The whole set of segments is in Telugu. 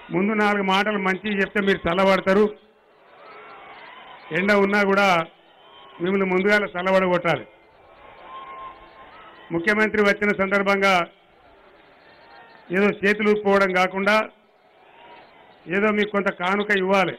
ముందు నాలుగు మాటలు మంచిగా చెప్తే మీరు చల్లబడతారు ఎండ ఉన్నా కూడా మిమ్మల్ని ముందుగా చల్లబడగొట్టాలి ముఖ్యమంత్రి వచ్చిన సందర్భంగా ఏదో చేతులు ఊపుకోవడం కాకుండా ఏదో మీకు కొంత కానుక ఇవ్వాలి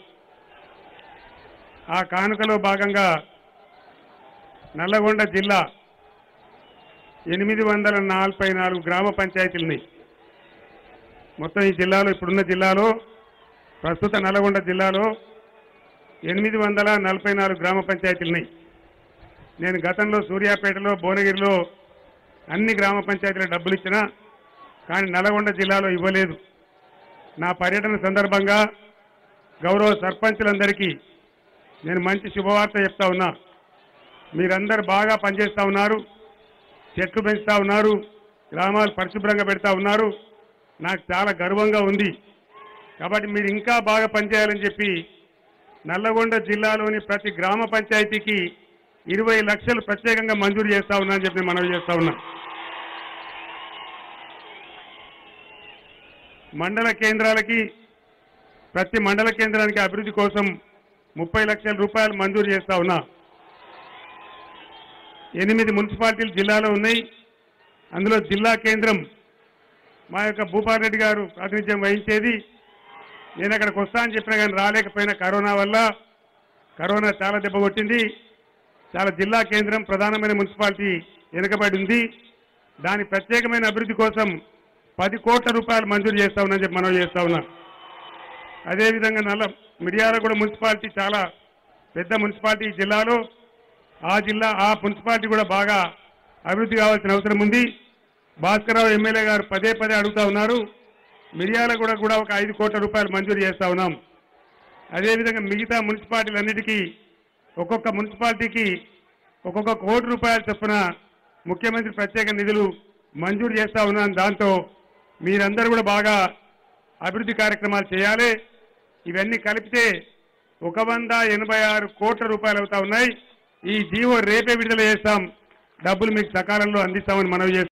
ఆ కానుకలో భాగంగా నల్లగొండ జిల్లా ఎనిమిది వందల నలభై నాలుగు గ్రామ పంచాయతీలున్నాయి మొత్తం ఈ జిల్లాలో ఇప్పుడున్న జిల్లాలో ప్రస్తుత నల్గొండ జిల్లాలో ఎనిమిది వందల నలభై నాలుగు గ్రామ పంచాయతీలున్నాయి నేను గతంలో సూర్యాపేటలో భువనగిరిలో అన్ని గ్రామ పంచాయతీల డబ్బులు ఇచ్చినా కానీ నల్గొండ జిల్లాలో ఇవ్వలేదు నా పర్యటన సందర్భంగా గౌరవ సర్పంచులందరికీ నేను మంచి శుభవార్త చెప్తా ఉన్నా మీరందరూ బాగా పనిచేస్తా ఉన్నారు చెట్లు పెంచుతా ఉన్నారు గ్రామాలు పరిశుభ్రంగా పెడతా ఉన్నారు నాకు చాలా గర్వంగా ఉంది కాబట్టి మీరు ఇంకా బాగా పనిచేయాలని చెప్పి నల్లగొండ జిల్లాలోని ప్రతి గ్రామ పంచాయతీకి ఇరవై లక్షలు ప్రత్యేకంగా మంజూరు చేస్తా ఉన్నా అని చెప్పి నేను మనవి చేస్తా ఉన్నా మండల కేంద్రాలకి ప్రతి మండల కేంద్రానికి అభివృద్ధి కోసం ముప్పై లక్షల రూపాయలు మంజూరు చేస్తా ఉన్నా ఎనిమిది మున్సిపాలిటీలు జిల్లాలో ఉన్నాయి అందులో జిల్లా కేంద్రం మా యొక్క భూపాల్ రెడ్డి గారు ప్రాతినిధ్యం వహించేది నేను అక్కడికి వస్తా అని చెప్పినా కానీ రాలేకపోయిన కరోనా వల్ల కరోనా చాలా దెబ్బ కొట్టింది చాలా జిల్లా కేంద్రం ప్రధానమైన మున్సిపాలిటీ వెనుకబడి ఉంది దాని ప్రత్యేకమైన అభివృద్ధి కోసం పది కోట్ల రూపాయలు మంజూరు చేస్తా ఉన్నాని చెప్పి మనం చేస్తా ఉన్నాం అదేవిధంగా నల్ల మిడియాల కూడా మున్సిపాలిటీ చాలా పెద్ద మున్సిపాలిటీ ఈ జిల్లాలో ఆ జిల్లా ఆ మున్సిపాలిటీ కూడా బాగా అభివృద్ధి కావాల్సిన అవసరం ఉంది భాస్కరరావు ఎమ్మెల్యే గారు పదే పదే అడుగుతా ఉన్నారు మిరియాల కూడా కూడా ఒక ఐదు కోట్ల రూపాయలు మంజూరు చేస్తా ఉన్నాం అదేవిధంగా మిగతా మున్సిపాలిటీలన్నిటికీ ఒక్కొక్క మున్సిపాలిటీకి ఒక్కొక్క కోటి రూపాయల చొప్పున ముఖ్యమంత్రి ప్రత్యేక నిధులు మంజూరు చేస్తా ఉన్నాను దాంతో మీరందరూ కూడా బాగా అభివృద్ధి కార్యక్రమాలు చేయాలి ఇవన్నీ కలిపితే ఒక వంద ఎనభై ఆరు కోట్ల రూపాయలు అవుతా ఉన్నాయి ఈ జీవో రేపే విడుదల చేస్తాం డబ్బులు మీకు సకాలంలో అందిస్తామని మనవి చేస్తాం